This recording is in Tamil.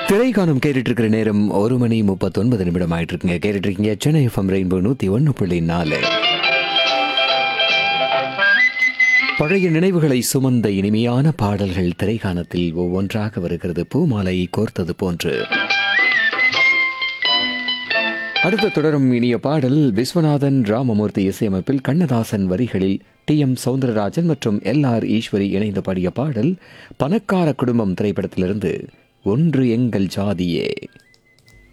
திரைக்காலம் கேட்டுட்டு இருக்கிற நேரம் ஒரு மணி முப்பத்தொன்பது நிமிடம் ஆயிட்டு இருக்குங்க கேட்டுட்டு இருக்கீங்க சென்னை எஃப்எம் ரெயின்போ நூத்தி ஒன்று புள்ளி நாலு பழைய நினைவுகளை சுமந்த இனிமையான பாடல்கள் திரைக்காணத்தில் ஒவ்வொன்றாக வருகிறது பூமாலை கோர்த்தது போன்று அடுத்து தொடரும் இனிய பாடல் விஸ்வநாதன் ராமமூர்த்தி இசையமைப்பில் கண்ணதாசன் வரிகளில் டி எம் சவுந்தரராஜன் மற்றும் எல் ஆர் ஈஸ்வரி இணைந்து பாடிய பாடல் பணக்கார குடும்பம் திரைப்படத்திலிருந்து ஒன்று எங்கள் ஜாதியே